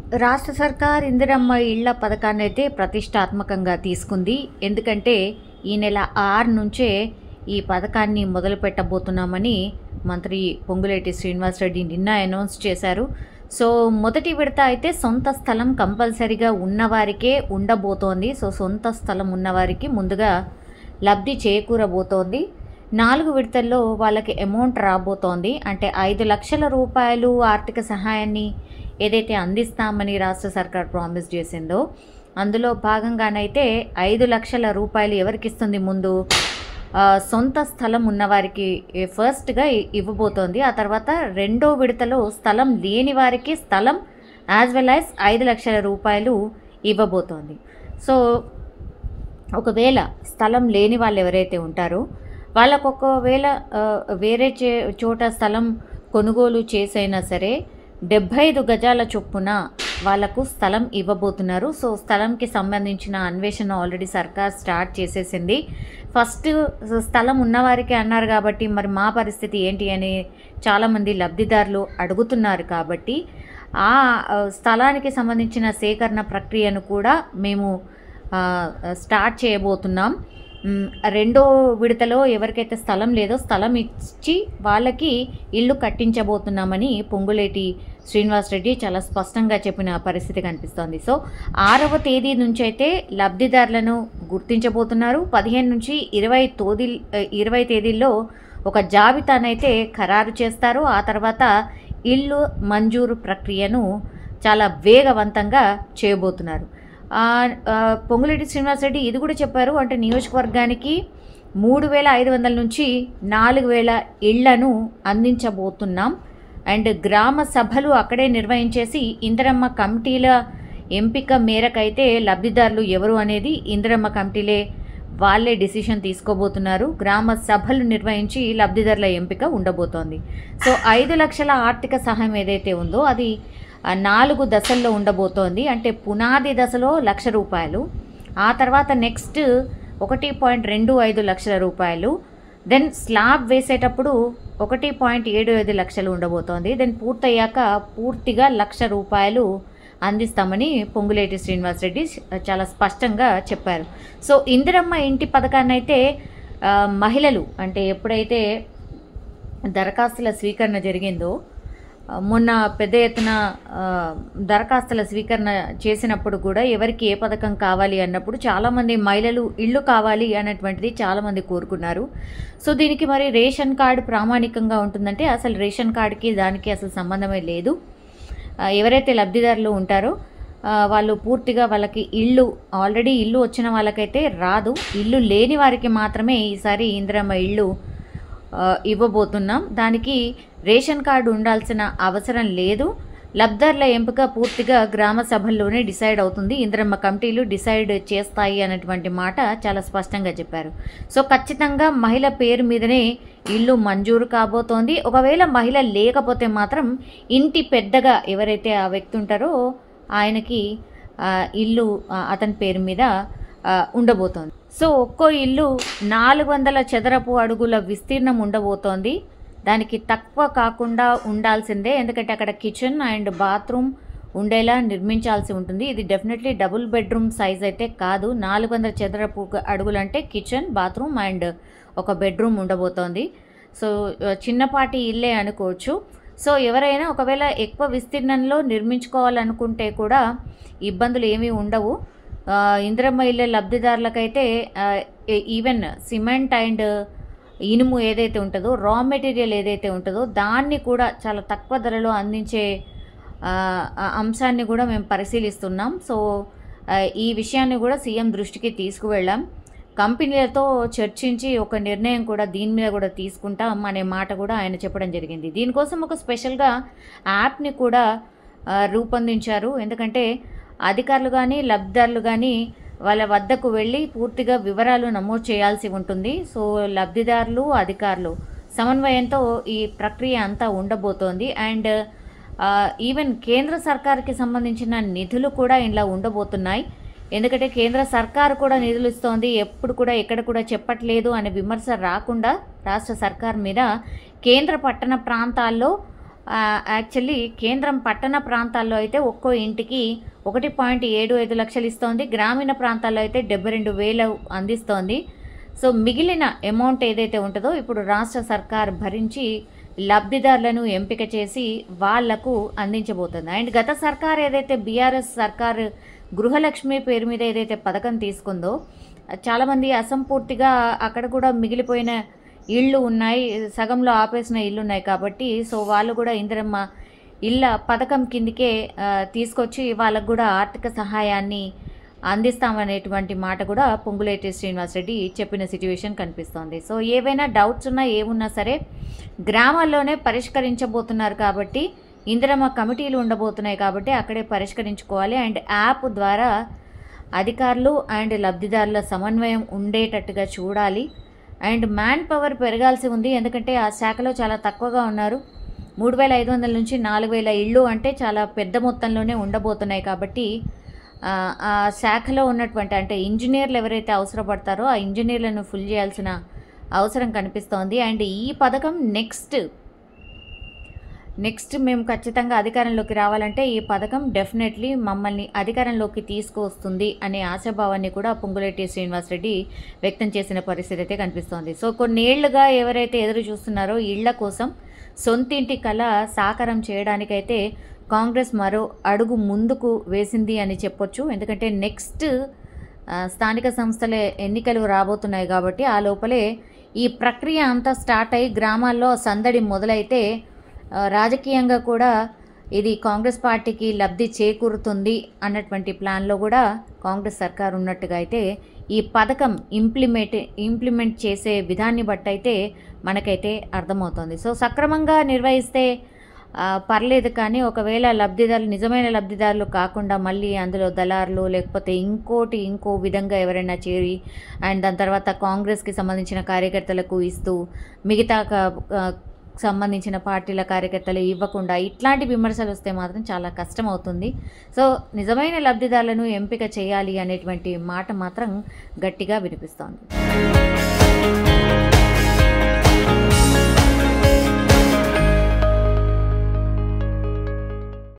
రాష్ట్ర సర్కార్ ఇందిరమ్మ ఇళ్ల పథకాన్ని అయితే ప్రతిష్టాత్మకంగా తీసుకుంది ఎందుకంటే ఈ నెల ఆరు నుంచే ఈ పథకాన్ని మొదలు పెట్టబోతున్నామని మంత్రి పొంగులేటి శ్రీనివాసరెడ్డి నిన్న అనౌన్స్ చేశారు సో మొదటి విడత అయితే సొంత స్థలం కంపల్సరిగా ఉన్నవారికే ఉండబోతోంది సో సొంత స్థలం ఉన్నవారికి ముందుగా లబ్ధి చేకూరబోతోంది నాలుగు విడతల్లో వాళ్ళకి అమౌంట్ రాబోతోంది అంటే ఐదు లక్షల రూపాయలు ఆర్థిక సహాయాన్ని ఏదైతే అందిస్తామని రాష్ట్ర సర్కార్ ప్రామిస్ చేసిందో అందులో భాగంగానైతే ఐదు లక్షల రూపాయలు ఎవరికి ఇస్తుంది ముందు ఆ, సొంత స్థలం ఉన్నవారికి ఏ, ఫస్ట్గా ఇ- ఇవ్వబోతోంది ఆ తర్వాత రెండో విడతలో స్థలం లేని వారికి స్థలం యాజ్ వెల్ యాజ్ ఐదు లక్షల రూపాయలు ఇవ్వబోతోంది సో ఒకవేళ స్థలం లేని వాళ్ళు ఎవరైతే ఉంటారో వాళ్ళకు ఒకవేళ ఆ, వేరే చే చోట స్థలం కొనుగోలు చేసైనా సరే డెబ్భై ఐదు గజాల చొప్పున వాళ్ళకు స్థలం ఇవ్వబోతున్నారు సో స్థలంకి సంబంధించిన అన్వేషణ ఆల్రెడీ సర్కార్ స్టార్ట్ చేసేసింది ఫస్ట్ స్థలం ఉన్నవారికి అన్నారు కాబట్టి మరి మా పరిస్థితి ఏంటి అని చాలామంది లబ్ధిదారులు అడుగుతున్నారు కాబట్టి ఆ ఆ, స్థలానికి సంబంధించిన సేకరణ ప్రక్రియను కూడా మేము ఆ, స్టార్ట్ చేయబోతున్నాం మ్, రెండో విడతలో ఎవరికైతే స్థలం లేదో స్థలం ఇచ్చి వాళ్ళకి ఇల్లు కట్టించబోతున్నామని పొంగులేటి శ్రీనివాస్ రెడ్డి చాలా స్పష్టంగా చెప్పిన పరిస్థితి కనిపిస్తోంది సో ఆరవ తేదీ నుంచి అయితే లబ్ధిదారులను గుర్తించబోతున్నారు పదిహేను నుంచి ఇరవై తోది ఇరవై తేదీల్లో ఒక జాబితానైతే ఖరారు చేస్తారు ఆ తర్వాత ఇల్లు మంజూరు ప్రక్రియను చాలా వేగవంతంగా చేయబోతున్నారు ఆ, ఆ, పొంగులేటి శ్రీనివాసరెడ్డి ఇది కూడా చెప్పారు అంటే నియోజకవర్గానికి మూడు వేల ఐదు వందల నుంచి నాలుగు వేల ఇళ్లను అందించబోతున్నాం అండ్ గ్రామ సభలు అక్కడే నిర్వహించేసి ఇందిరమ్మ కమిటీల ఎంపిక మేరకైతే లబ్ధిదారులు ఎవరు అనేది ఇందిరమ్మ కమిటీలే వాళ్ళే డిసిషన్ తీసుకోబోతున్నారు గ్రామ సభలు నిర్వహించి లబ్ధిదారుల ఎంపిక ఉండబోతోంది సో ఐదు లక్షల ఆర్థిక సహాయం ఏదైతే ఉందో అది ఆ, నాలుగు దశల్లో ఉండబోతోంది అంటే పునాది దశలో లక్ష రూపాయలు ఆ తర్వాత నెక్స్ట్ ఒకటి పాయింట్ రెండు ఐదు లక్షల రూపాయలు దెన్ స్లాబ్ వేసేటప్పుడు ఒకటి పాయింట్ ఏడు ఐదు లక్షలు ఉండబోతోంది దెన్ పూర్తయ్యాక పూర్తిగా లక్ష రూపాయలు అందిస్తామని పొంగులేటి శ్రీనివాసరెడ్డి చాలా స్పష్టంగా చెప్పారు సో ఇందిరమ్మ ఇంటి పథకాన్ని అయితే ఆ, మహిళలు అంటే ఎప్పుడైతే దరఖాస్తుల స్వీకరణ జరిగిందో ఆ, మొన్న పెద్ద ఎత్తున ఆ, దరఖాస్తుల స్వీకరణ చేసినప్పుడు కూడా ఎవరికి ఏ పథకం కావాలి అన్నప్పుడు చాలామంది మహిళలు ఇల్లు కావాలి అన్నటువంటిది చాలామంది కోరుకున్నారు సో దీనికి మరి రేషన్ కార్డు ప్రామాణికంగా ఉంటుందంటే అసలు రేషన్ కార్డుకి దానికి అసలు సంబంధమే లేదు ఆ, ఎవరైతే లబ్ధిదారులు ఉంటారో ఆ, వాళ్ళు పూర్తిగా వాళ్ళకి ఇల్లు ఆల్రెడీ ఇల్లు వచ్చిన వాళ్ళకైతే రాదు ఇల్లు లేని వారికి మాత్రమే ఈసారి ఇందిరమ్మ ఇల్లు ఆ, ఇవ్వబోతున్నాం దానికి రేషన్ కార్డు ఉండాల్సిన అవసరం లేదు లబ్ధార్ల ఎంపిక పూర్తిగా గ్రామ సభల్లోనే డిసైడ్ అవుతుంది ఇందిరమ్మ కమిటీలు డిసైడ్ చేస్తాయి అన్నటువంటి మాట చాలా స్పష్టంగా చెప్పారు సో ఖచ్చితంగా మహిళ పేరు మీదనే ఇల్లు మంజూరు కాబోతోంది ఒకవేళ మహిళ లేకపోతే మాత్రం ఇంటి పెద్దగా ఎవరైతే ఆ వ్యక్తి ఉంటారో ఆయనకి ఆ, ఇల్లు ఆ, అతని పేరు మీద ఆ, ఉండబోతోంది సో ఒక్కో ఇల్లు నాలుగు వందల చదరపు అడుగుల విస్తీర్ణం ఉండబోతోంది దానికి తక్కువ కాకుండా ఉండాల్సిందే ఎందుకంటే అక్కడ కిచెన్ అండ్ బాత్రూమ్ ఉండేలా నిర్మించాల్సి ఉంటుంది ఇది డెఫినెట్లీ డబుల్ బెడ్రూమ్ సైజ్ అయితే కాదు నాలుగు వందల చదరపు అడుగులు అంటే కిచెన్ బాత్రూమ్ అండ్ ఒక బెడ్రూమ్ ఉండబోతోంది సో ఆ, చిన్నపాటి ఇల్లే అనుకోవచ్చు సో ఎవరైనా ఒకవేళ ఎక్కువ విస్తీర్ణంలో నిర్మించుకోవాలనుకుంటే కూడా ఇబ్బందులు ఏమీ ఉండవు ఆ, ఇందిరమ్మ ఇళ్ళ లబ్ధిదారులకైతే ఆ, ఏ- ఈవెన్ సిమెంట్ అండ్ ఇనుము ఏదైతే ఉంటుందో రా మెటీరియల్ ఏదైతే ఉంటుందో దాన్ని కూడా చాలా తక్కువ ధరలో అందించే ఆ, ఆ అంశాన్ని కూడా మేము పరిశీలిస్తున్నాం సో ఆ, ఈ విషయాన్ని కూడా సీఎం దృష్టికి తీసుకువెళ్ళాం కంపెనీలతో చర్చించి ఒక నిర్ణయం కూడా దీని మీద కూడా తీసుకుంటాం అనే మాట కూడా ఆయన చెప్పడం జరిగింది దీనికోసం ఒక స్పెషల్గా యాప్ని కూడా ఆ, రూపొందించారు ఎందుకంటే అధికారులు కానీ లబ్ధిదారులు కానీ వాళ్ళ వద్దకు వెళ్ళి పూర్తిగా వివరాలు నమోదు చేయాల్సి ఉంటుంది సో లబ్ధిదారులు అధికారులు సమన్వయంతో ఈ ప్రక్రియ అంతా ఉండబోతోంది అండ్ ఆ, ఈవెన్ కేంద్ర సర్కార్కి సంబంధించిన నిధులు కూడా ఇలా ఉండబోతున్నాయి ఎందుకంటే కేంద్ర సర్కారు కూడా నిధులు ఇస్తోంది ఎప్పుడు కూడా ఎక్కడ కూడా చెప్పట్లేదు అనే విమర్శ రాకుండా రాష్ట్ర సర్కార్ మీద కేంద్ర పట్టణ ప్రాంతాల్లో యాక్చువల్లీ కేంద్రం పట్టణ ప్రాంతాల్లో అయితే ఒక్కో ఇంటికి ఒకటి పాయింట్ ఏడు ఐదు లక్షలు ఇస్తోంది గ్రామీణ ప్రాంతాల్లో అయితే డెబ్బై రెండు వేలు అందిస్తోంది సో మిగిలిన అమౌంట్ ఏదైతే ఉంటుందో ఇప్పుడు రాష్ట్ర సర్కార్ భరించి లబ్ధిదారులను ఎంపిక చేసి వాళ్లకు అందించబోతుంది అండ్ గత సర్కార్ ఏదైతే బీఆర్ఎస్ సర్కార్ గృహలక్ష్మి పేరు మీద ఏదైతే పథకం తీసుకుందో చాలామంది అసంపూర్తిగా అక్కడ కూడా మిగిలిపోయిన ఇళ్ళు ఉన్నాయి సగంలో ఆపేసిన ఇళ్ళు ఉన్నాయి కాబట్టి సో వాళ్ళు కూడా ఇందిరమ్మ ఇళ్ళ పథకం కిందికే ఆ, తీసుకొచ్చి వాళ్ళకు కూడా ఆర్థిక సహాయాన్ని అందిస్తామనేటువంటి మాట కూడా పొంగులేటి శ్రీనివాసరెడ్డి చెప్పిన సిచ్యువేషన్ కనిపిస్తోంది సో ఏవైనా డౌట్స్ ఉన్నా ఏమున్నా సరే గ్రామాల్లోనే పరిష్కరించబోతున్నారు కాబట్టి ఇందిరమ్మ కమిటీలు ఉండబోతున్నాయి కాబట్టి అక్కడే పరిష్కరించుకోవాలి అండ్ యాప్ ద్వారా అధికారులు అండ్ లబ్ధిదారుల సమన్వయం ఉండేటట్టుగా చూడాలి అండ్ మ్యాన్ పవర్ పెరగాల్సి ఉంది ఎందుకంటే ఆ శాఖలో చాలా తక్కువగా ఉన్నారు మూడు వేల ఐదు వందల నుంచి నాలుగు వేల ఇళ్ళు అంటే చాలా పెద్ద మొత్తంలోనే ఉండబోతున్నాయి కాబట్టి ఆ, ఆ శాఖలో ఉన్నటువంటి అంటే ఇంజనీర్లు ఎవరైతే అవసరపడతారో ఆ ఇంజనీర్లను ఫుల్ చేయాల్సిన అవసరం కనిపిస్తోంది అండ్ ఈ పథకం నెక్స్ట్ నెక్స్ట్ మేము ఖచ్చితంగా అధికారంలోకి రావాలంటే ఈ పథకం డెఫినెట్లీ మమ్మల్ని అధికారంలోకి తీసుకువస్తుంది అనే ఆశాభావాన్ని కూడా పొంగులేటి శ్రీనివాసరెడ్డి వ్యక్తం చేసిన పరిస్థితి అయితే కనిపిస్తోంది సో కొన్నేళ్లుగా ఎవరైతే ఎదురు చూస్తున్నారో ఇళ్ల కోసం సొంతింటి కళ సాకారం చేయడానికైతే కాంగ్రెస్ మరో అడుగు ముందుకు వేసింది అని చెప్పొచ్చు ఎందుకంటే నెక్స్ట్ ఆ, స్థానిక సంస్థల ఎన్నికలు రాబోతున్నాయి కాబట్టి ఆ లోపలే ఈ ప్రక్రియ అంతా స్టార్ట్ అయ్యి గ్రామాల్లో సందడి మొదలైతే ఆ, రాజకీయంగా కూడా ఇది కాంగ్రెస్ పార్టీకి లబ్ధి చేకూరుతుంది అన్నటువంటి ప్లాన్లో కూడా కాంగ్రెస్ సర్కార్ ఉన్నట్టుగా అయితే ఈ పథకం ఇంప్లిమెంట్ ఇంప్లిమెంట్ చేసే విధాన్ని బట్టి అయితే మనకైతే అర్థమవుతుంది సో సక్రమంగా నిర్వహిస్తే ఆ, పర్లేదు కానీ ఒకవేళ లబ్ధిదారులు నిజమైన లబ్ధిదారులు కాకుండా మళ్ళీ అందులో దళారులు లేకపోతే ఇంకోటి ఇంకో విధంగా ఎవరైనా చేరి అండ్ దాని తర్వాత కాంగ్రెస్కి సంబంధించిన కార్యకర్తలకు ఇస్తూ మిగతా క- ఆ, సంబంధించిన పార్టీల కార్యకర్తలు ఇవ్వకుండా ఇట్లాంటి విమర్శలు వస్తే మాత్రం చాలా కష్టం అవుతుంది సో నిజమైన లబ్ధిదారులను ఎంపిక చేయాలి అనేటువంటి మాట మాత్రం గట్టిగా వినిపిస్తోంది